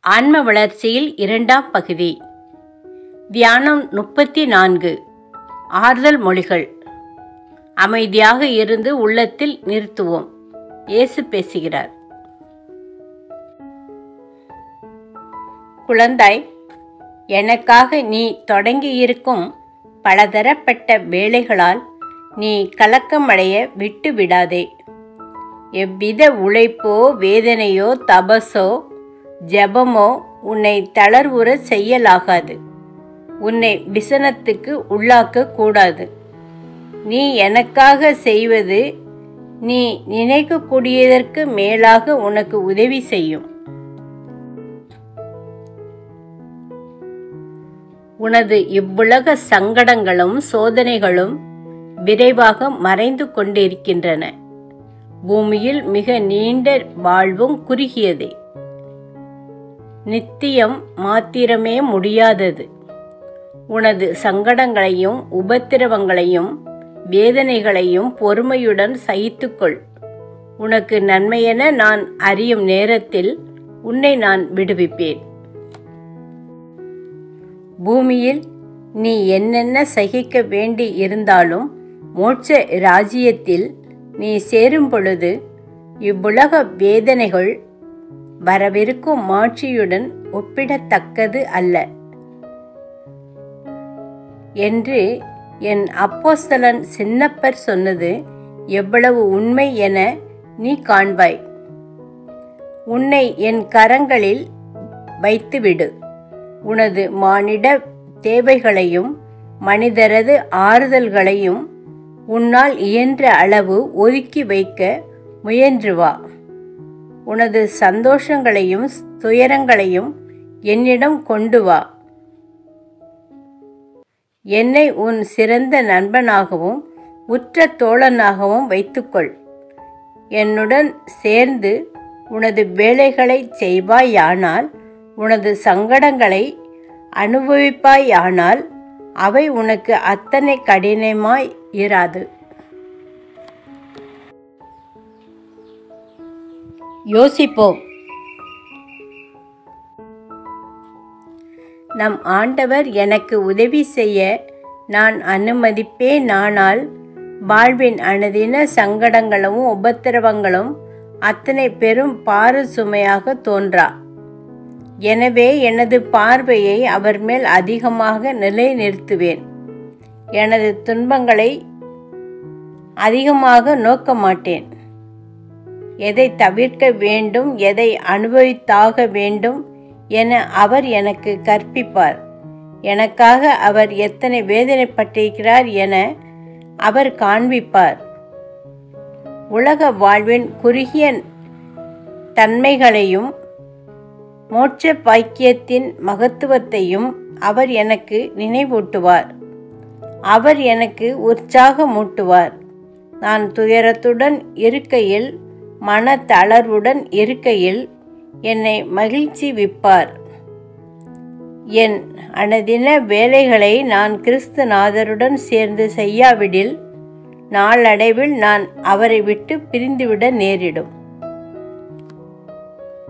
ஆன்ம வளர்ச்சியில் இரண்டாம் பகுதி தியானம் முப்பத்தி நான்கு ஆறுதல் மொழிகள் அமைதியாக இருந்து உள்ளத்தில் நிறுத்துவோம் இயேசு பேசுகிறார் குழந்தாய் எனக்காக நீ தொடங்கியிருக்கும் பலதரப்பட்ட வேலைகளால் நீ கலக்கமடைய விட்டு விடாதே எவ்வித உழைப்போ வேதனையோ தபசோ ஜெபமோ உன்னை தளர்வுற செய்யலாகாது உன்னை விசனத்துக்கு உள்ளாக்க கூடாது நீ எனக்காக செய்வது நீ நினைக்கக்கூடியதற்கு மேலாக உனக்கு உதவி செய்யும் உனது இவ்வுலக சங்கடங்களும் சோதனைகளும் விரைவாக மறைந்து கொண்டிருக்கின்றன பூமியில் மிக நீண்ட வாழ்வும் குறுகியதே நித்தியம் மாத்திரமே முடியாதது உனது சங்கடங்களையும் உபத்திரவங்களையும் வேதனைகளையும் பொறுமையுடன் சகித்துக்கொள் உனக்கு நன்மையென நான் அறியும் நேரத்தில் உன்னை நான் விடுவிப்பேன் பூமியில் நீ என்னென்ன சகிக்க வேண்டி இருந்தாலும் மோட்ச ராஜ்யத்தில் நீ சேரும் பொழுது இவ்வுலக வேதனைகள் வரவிருக்கும் மாட்சியுடன் ஒப்பிடத்தக்கது அல்ல என்று என் அப்போஸ்தலன் சின்னப்பர் சொன்னது எவ்வளவு உண்மை என நீ காண்பாய் உன்னை என் கரங்களில் வைத்துவிடு உனது மானிட தேவைகளையும் மனிதரது ஆறுதல்களையும் உன்னால் இயன்ற அளவு ஒதுக்கி வைக்க முயன்று வா உனது சந்தோஷங்களையும் துயரங்களையும் என்னிடம் கொண்டு வா என்னை உன் சிறந்த நண்பனாகவும் உற்ற தோழனாகவும் வைத்துக்கொள் என்னுடன் சேர்ந்து உனது வேலைகளை செய்வாயானால் உனது சங்கடங்களை அனுபவிப்பாயானால் அவை உனக்கு அத்தனை கடினமாய் இராது யோசிப்போம் நம் ஆண்டவர் எனக்கு உதவி செய்ய நான் அனுமதிப்பேனானால் வாழ்வின் அனுதின சங்கடங்களும் உபத்திரவங்களும் அத்தனை பெரும் பார சுமையாக தோன்றா எனவே எனது பார்வையை அவர் மேல் அதிகமாக நிலைநிறுத்துவேன் எனது துன்பங்களை அதிகமாக நோக்க மாட்டேன் எதை தவிர்க்க வேண்டும் எதை அனுபவித்தாக வேண்டும் என அவர் எனக்கு கற்பிப்பார் எனக்காக அவர் எத்தனை வேதனைப்பட்டிருக்கிறார் என அவர் காண்பிப்பார் உலக வாழ்வின் குறுகிய தன்மைகளையும் மோட்ச பாக்கியத்தின் மகத்துவத்தையும் அவர் எனக்கு நினைவூட்டுவார் அவர் எனக்கு உற்சாகமூட்டுவார் நான் துயரத்துடன் இருக்கையில் மன தளர்வுடன் இருக்கையில் என்னை மகிழ்ச்சி விப்பார் என் அனதின வேலைகளை நான் கிறிஸ்துநாதருடன் சேர்ந்து செய்யாவிடில் நாளடைவில் நான் அவரை விட்டு பிரிந்துவிட நேரிடும்